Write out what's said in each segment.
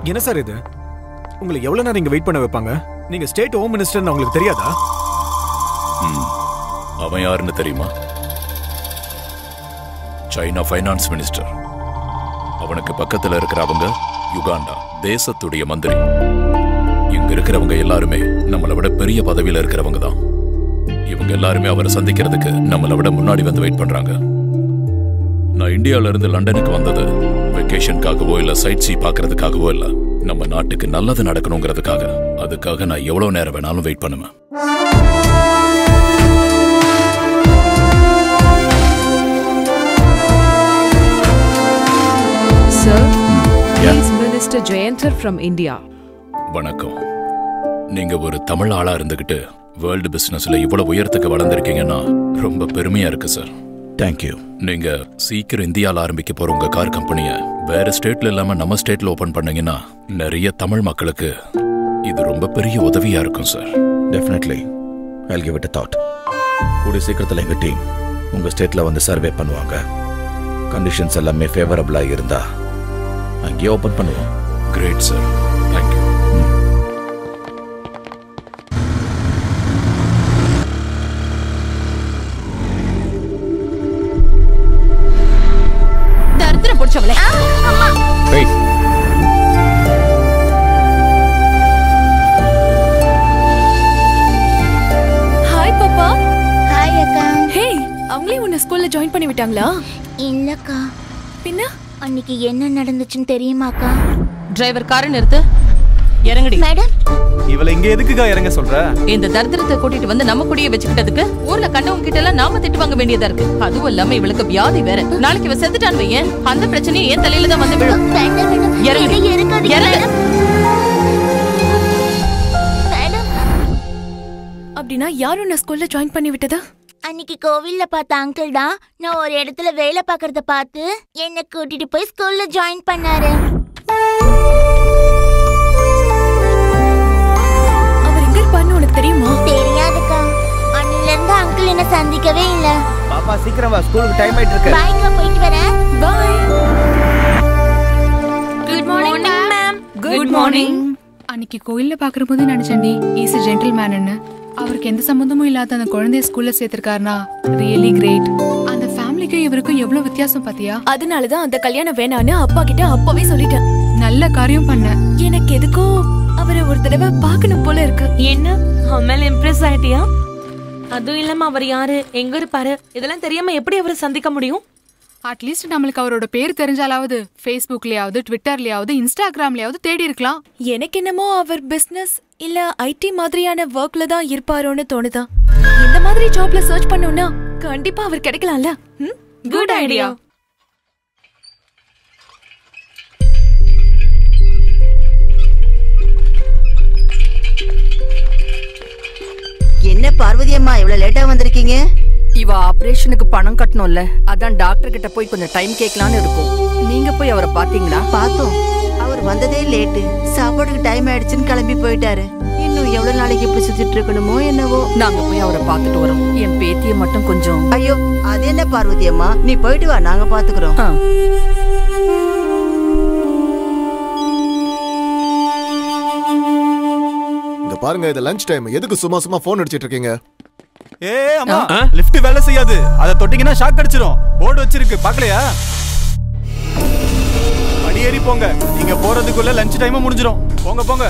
என்ன சார் இது உங்களை எவ்வளவு நேரம் இங்க வெயிட் பண்ண வைப்பாங்க நீங்க ஸ்டேட் ஹோம் மினிஸ்டர்னு உங்களுக்கு தெரியாதா ம். அவன் யாருன்னு தெரியுமா சைனா ஃபைனான்ஸ் மினிஸ்டர் அவனுக்கு பக்கத்துல இருக்கிறவங்க யுகாண்டா தேசத்துடைய மந்திரி இங்க இருக்கிறவங்க எல்லாருமே நம்மளை விட பெரிய பதவியில இருக்கிறவங்க தான் இவங்க எல்லாருமே அவரை சந்திக்கிறதுக்கு நம்மளை விட முன்னாடி வந்து வெயிட் பண்றாங்க நான் இந்தியால இருந்து லண்டனுக்கு வந்தது வெக்கேஷனுக்காகவோ இல்ல சைட் சீ பார்க்கறதுக்காகவோ இல்ல நம்ம நாட்டுக்கு நல்லது நடக்கணுங்கிறதுக்காக அதுக்காக நான் எவ்வளவு நேரம் வேணாலும் வெயிட் பண்ணுவேன் Sir, Yeah. he's Minister Jayanthar from India. வணக்கம் நீங்க ஒரு தமிழ் ஆளா இருந்துகிட்டு வேர்ல்டு பிசினஸ்ல இவ்வளவு உயரத்துக்கு வளர்ந்துருக்கீங்கன்னா ரொம்ப பெருமையா இருக்கு சார் தேங்க்யூ நீங்க சீக்கிரம் இந்தியால ஆரம்பிக்க போற உங்க கார் கம்பெனிய வேற ஸ்டேட்ல இல்லாம நம்ம ஸ்டேட்ல ஓபன் பண்ணீங்கன்னா நிறைய தமிழ் மக்களுக்கு இது ரொம்ப பெரிய உதவியா இருக்கும் sir definitely I'll give it thought கூடிய சீக்கிரத்தில் எங்கள் டீம் உங்கள் ஸ்டேட்டில் வந்து சர்வே பண்ணுவாங்க கண்டிஷன்ஸ் எல்லாமே ஃபேவரபிளாக இருந்தா அங்கேயே ஓப்பன் பண்ணுவோம் கிரேட் சார் தேங்க்யூ தரித்திரம் பிடிச்சவளே வெயிட் ஹாய் பாப்பா ஹாய் அக்கா ஹே அவங்களே உன்னை ஸ்கூல்ல ஜாயின் பண்ணி விட்டாங்களா இல்லக்கா பின்ன அன்னைக்கு என்ன நடந்துச்சுன்னு தெரியுமாக்கா டிரைவர் காரை நிறுத்து இறங்குடி மேடம் இவளை இங்க எதுக்குக்கா இறங்க சொல்ற இந்த தரித்திரத்தை கூட்டிட்டு வந்து நம்ம கூடயே வச்சுக்கிட்டதுக்கு ஊர்ல கண்டவங்க கிட்ட எல்லாம் நாம திட்டு வாங்க வேண்டியதா இருக்கு அதுவும் இல்லாம இவளுக்கு வியாதி வேற நாளைக்கு இவ செத்துட்டான் வையேன் அந்த பிரச்சனையும் என் தலையில தான் வந்து விழும் வேண்டாம் மேடம் இறங்கு. என்னை இறக்காதீங்க இறங்கு. மேடம் மேடம் அப்படின்னா யார் உன்னை ஸ்கூல்ல ஜாயின் பண்ணி விட்டதா அன்னைக்கு கோவில்ல பார்த்த அங்கிள் தான் நான் ஒரு இடத்துல வேலை பார்க்கறத பார்த்து என்னை கூட்டிட்டு போய் ஸ்கூல்ல ஜாயின் பண்ணாரு அவர் எங்க இருப்பாருன்னு உனக்கு தெரியுமா தெரியாதுக்கா அன்னில இருந்து அங்கிள் என்ன சந்திக்கவே இல்ல பாப்பா சீக்கிரம் வா ஸ்கூலுக்கு டைம் ஆயிட்டு இருக்கு பாய்க்கா போயிட்டு வரேன் bye good morning ma'am good morning அன்னைக்கு கோயில்ல பாக்குறபோது நினைச்சேன்டி இஸ் ஜென்டில்மேன்னு அவருக்கு எந்த சம்மந்தமும் இல்லாத அந்த குழந்தைய ஸ்கூல்ல சேர்த்திருக்காருனா ரியலி கிரேட் அந்த ஃபேமிலிக்கும் இவருக்கும் எவ்வளவு வித்தியாசம் பாத்தியா அதனாலதான் அந்த கல்யாணம் வேணான்னு அப்பா கிட்ட அப்பவே சொல்லிட்டேன் நல்ல காரியம் பண்ண எனக்கு எதுக்கோ அவரை ஒரு தடவை பார்க்கணும் போல இருக்கு என்ன அவன் மேல இம்ப்ரெஸ் ஆயிட்டியா அதுவும் இல்லாம அவர் யாரு எங்க இருப்பாரு இதெல்லாம் தெரியாம எப்படி அவரை சந்திக்க முடியும் அட்லீஸ்ட் நம்மளுக்கு அவரோட பேர் தெரிஞ்சாலாவது ஃபேஸ்புக்லயாவது ட்விட்டர்லயாவது இன்ஸ்டாகிராம்லயாவது தேடி இருக்கலாம் எனக்கு என்னமோ அவர் பிசினஸ் இல்ல ஐடி மாதிரியான ஒர்க்ல தான் இருப்பாரோன்னு தோணுதா இந்த மாதிரி ஜாப்ல சர்ச் பண்ணோம்னா கண்டிப்பா அவர் கிடைக்கலாம்ல குட் ஐடியா என்ன பார்வதி அம்மா இவ்வளவு லேட்டா வந்திருக்கீங்க இவ ஆபரேஷனுக்கு பணம் கட்டணும்ல அதான் டாக்டர் கிட்ட போய் கொஞ்சம் டைம் கேட்கலான்னு இருக்கும் நீங்க போய் அவரை பாத்தீங்களா பார்த்தோம் அவர் வந்ததே லேட்டு சாப்பாடுக்கு டைம் ஆயிடுச்சுன்னு கிளம்பி போயிட்டாரு இன்னும் எவ்வளவு நாளைக்கு இப்படி சுத்திட்டு இருக்கணுமோ என்னவோ நாங்க போய் அவரை பார்த்துட்டு வரோம் என் பேத்திய மட்டும் கொஞ்சம் ஐயோ அது என்ன பார்வதி அம்மா நீ போயிட்டு வா நாங்க பாத்துக்கிறோம் ஆ. இங்க பாருங்க இது லஞ்ச் டைம் எதுக்கு சும்மா சும்மா போன் அடிச்சிட்டு இருக்கீங்க ஏ அம்மா லிஃப்ட் வேலை செய்யாது அதை தொட்டிங்கன்னா ஷாக் அடிச்சிரும் போர்டு வச்சிருக்கு பார்க்கலையா படி ஏறி போங்க நீங்க போறதுக்குள்ள லஞ்ச் டைம் முடிஞ்சிரும் போங்க போங்க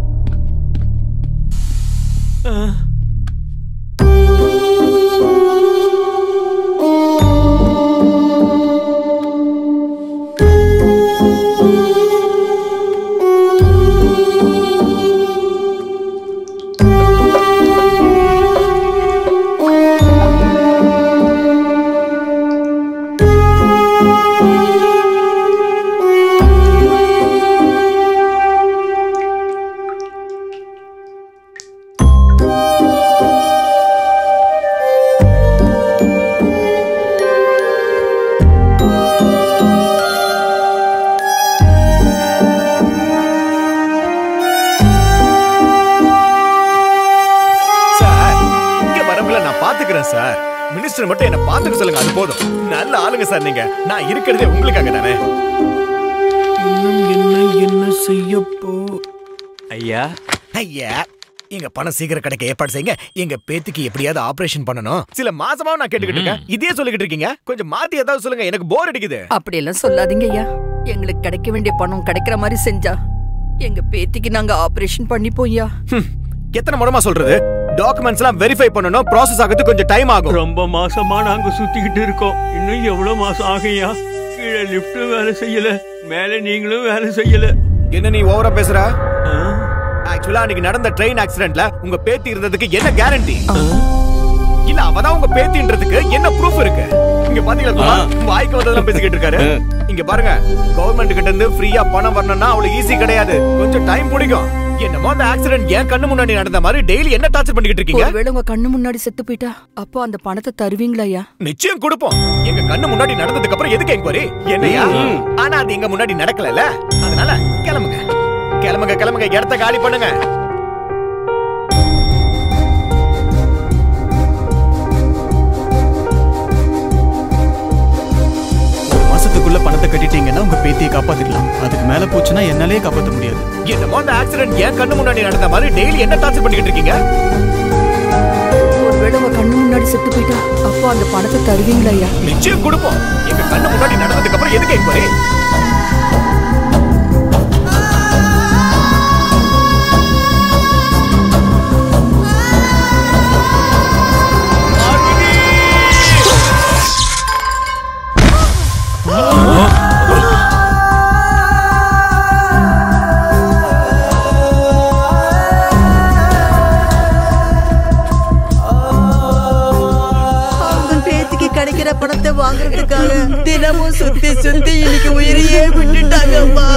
சார் இங்க வரம்புல நான் பாத்துக்கிறேன் சார் மினிஸ்டர் மட்டும் என்ன பாத்துக்க சொல்லுங்க அது போதும் நல்ல ஆளுங்க சார் நீங்க நான் இருக்கிறதே உங்களுக்காக தானே இன்னும் என்ன என்ன செய்ய போ ஐயா ஐயா எங்க பணம் சீக்கிரம் கிடைக்க ஏற்பாடு செய்யுங்க எங்க பேத்திக்கு எப்படியாவது ஆபரேஷன் பண்ணணும் சில மாசமா நான் கேட்டுக்கிட்டு இருக்கேன் இதே சொல்லிக்கிட்டு இருக்கீங்க கொஞ்சம் மாத்தி ஏதாவது சொல்லுங்க எனக்கு போர் அடிக்குது அப்படியெல்லாம் சொல்லாதீங்க ஐயா எங்களுக்கு கிடைக்க வேண்டிய பணம் கிடைக்கிற மாதிரி செஞ்சா எங்க பேத்திக்கு நாங்க ஆபரேஷன் பண்ணிப்போம் ஐயா எத்தனை முறமா சொல்றது டாக்குமெண்ட்ஸ் எல்லாம் வெரிஃபை பண்ணணும் ப்ராசஸ் ஆகிறதுக்கு கொஞ்சம் டைம் ஆகும் ரொம்ப மாசமா நாங்க சுத்திக்கிட்டு இருக்கோம் இன்னும் எவ்வளவு மாசம் ஆகையா கீழே லிஃப்ட் வேலை செய்யல மேல நீங்களும் வேலை செய்யல என்ன நீ ஓவரா பேசுற ஆக்சுவலா அன்னைக்கு நடந்த ட்ரெயின் ஆக்சிடென்ட்ல உங்க பேத்தி இருந்ததுக்கு என்ன கேரண்டி இல்ல அவதான் உங்க பேத்தின்றதுக்கு என்ன ப்ரூஃப் இருக்கு இங்க பாத்தீங்களா குமார்? வாய்க்கு வந்ததெல்லாம் பேசிக்கிட்டு இருக்காரு இங்க பாருங்க கவர்மெண்ட் கிட்ட இருந்து ஃப்ரீயா பணம் வரணும்னா அவ்வளவு ஈஸி கிடையாது கொஞ்சம் டைம் பிடிக்கும் என்னமோ அந்த ஆக்சிடென்ட் ஏன் கண்ணு முன்னாடி நடந்த மாதிரி டெய்லி என்ன டார்ச்சர் பண்ணிக்கிட்டு இருக்கீங்க ஒருவேளை உங்க கண்ணு முன்னாடி செத்து போயிட்டா அப்போ அந்த பணத்தை தருவீங்களா ஐயா நிச்சயம் கொடுப்போம் எங்க கண்ணு முன்னாடி நடந்ததுக்கு அப்புறம் எதுக்கு என்கொயரி என்னையா ஆனா அது எங்க முன்னாடி நடக்கலல அதனால கிளம்புங்க கிளம்புங்க கிளம்புங்க இடத்த காலி பண்ணுங்க ஒரு மாசத்துக்குள்ள பணத்தை கட்டிட்டீங்கன்னா உங்க பேத்தியை காப்பாத்திடலாம் அதுக்கு மேல போச்சுன்னா என்னாலே காப்பாத்த முடியாது என்னமோ அந்த ஆக்சிடென்ட் ஏன் கண்ணு முன்னாடி நடந்த மாதிரி டெய்லி என்ன டார்ச்சர் பண்ணிக்கிட்டு இருக்கீங்க ஒருவேளை உங்க கண்ணு முன்னாடி செத்து போயிட்டா அப்போ அந்த பணத்தை தருவீங்களா ஐயா நிச்சயம் கொடுப்போம் எங்க கண்ணு முன்னாடி நடந்ததுக்கு அப்புறம் எதுக்கு என்கொயரி அவங்க பேத்திக்கு கிடைக்கிற பணத்தை வாங்குறதுக்காக தினமும் சுத்தி சுத்தி இன்னைக்கு உயிரையே விட்டுட்டாங்கம்மா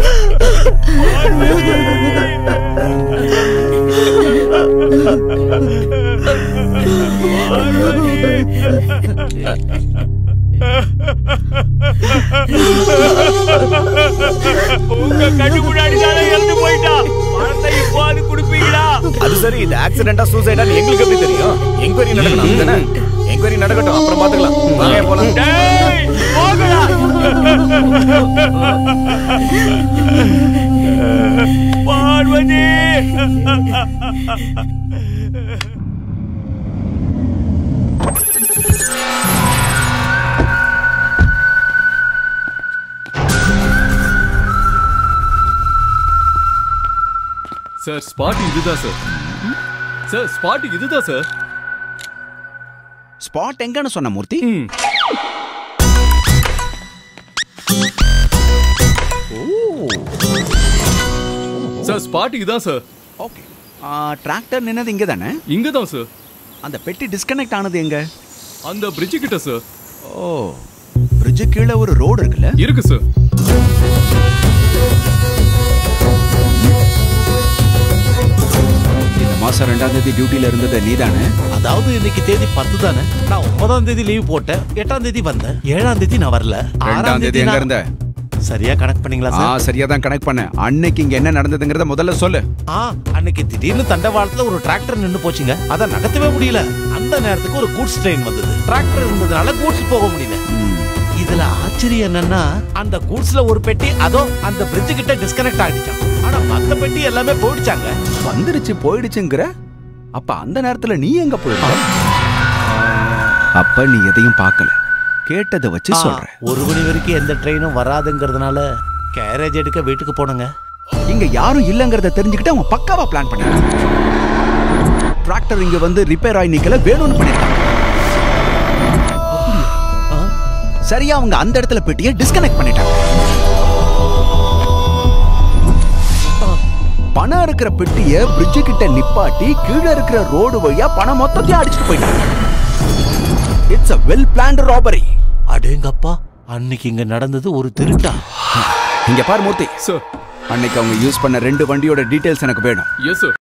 உங்க கண்ணு முன்னாடி தானே இறந்து போயிட்டா பணத்தை இப்போது கொடுப்பீங்களா அது சரி இது ஆக்சிடென்டா சூசைடா எங்களுக்கு எப்படி தெரியும் என்கொயரி நடக்கணும் தானே என்கொயரி நடக்கட்டும் அப்புறம் பாத்துக்கலாம் வாங்க போலாம் டேய், போங்கடா. பார்வதி சார் ஸ்பாட் இதுதான் சார் சார் ஸ்பாட் இதுதான் சார் ஸ்பாட் எங்கன்னு சொன்ன மூர்த்தி சார் ஸ்பாட் இதுதான் சார் ஓகே டிராக்டர் நின்னது இங்க தானே இங்க தான் சார் அந்த பெட்டி டிஸ்கனெக்ட் ஆனது எங்க அந்த பிரிட்ஜ் கிட்ட சார் ஓ பிரிட்ஜு கீழே ஒரு ரோடு இருக்குல்ல இருக்கு சார் இந்த மாசம் ரெண்டாம் தேதி டியூட்டில இருந்தது நீதானே அதாவது இன்னைக்கு தேதி பத்து தானே நான் ஒன்பதாம் தேதி லீவ் போட்டேன் எட்டாம் தேதி வந்தேன் ஏழாம் தேதி நான் வரல ரெண்டாம் தேதி எங்க நான்- இருந்த சரியா கனெக்ட் பண்ணீங்களா ஆ சார் சரியா தான் கனெக்ட் பண்ணேன் அன்னைக்கு இங்க என்ன நடந்ததுங்கறத முதல்ல சொல்லு ஆ அன்னைக்கு திடீர்னு தண்டவாளத்துல ஒரு டிராக்டர் நின்னு போச்சுங்க அதை நகர்த்தவே முடியல அந்த நேரத்துக்கு ஒரு கூட்ஸ் ட்ரெயின் வந்தது டிராக்டர் இருந்ததுனால கூட்ஸ் போக முடியல இதுல ஆச்சரியம் என்னன்னா அந்த கூட்ஸ்ல ஒரு பெட்டி அதோ அந்த பிரிட்ஜ் கிட்ட டிஸ்கனெக்ட் ஆகிட்டான் ஆனா மத்த பெட்டி எல்லாமே போயிடுச்சாங்க வந்துருச்சு போயிடுச்சுங்கிற அப்ப அந்த நேரத்துல நீ எங்க போயிருக்க அப்ப நீ எதையும் பார்க்கல கேட்டதை வச்சு ஆ, சொல்ற ஒரு மணி வரைக்கும் எந்த ட்ரெயினும் வராதுங்கிறதுனால கேரேஜ் எடுக்க வீட்டுக்கு போனங்க இங்க யாரும் இல்லங்கறத தெரிஞ்சுக்கிட்டு அவன் பக்காவா பிளான் பண்ணான் டிராக்டர் இங்க வந்து ரிப்பேர் ஆகி நிக்கல வேணும்னு பண்ணிருக்கான் சரியா அவங்க அந்த இடத்துல பெட்டியை டிஸ்கனெக்ட் பண்ணிட்டாங்க பணம் இருக்கிற பெட்டிய பிரிட்ஜு கிட்ட நிப்பாட்டி கீழே இருக்கிற ரோடு வழியா பணம் மொத்தத்தையும் அடிச்சுட்டு போயிட்டாங்க it's a well planned robbery அடேங்கப்பா அன்னைக்கு இங்க நடந்தது ஒரு திருட்டா இங்க பாரு மூர்த்தி அன்னைக்கு அவங்க யூஸ் பண்ண ரெண்டு வண்டியோட டீடைல்ஸ் எனக்கு வேணும் எஸ் சார்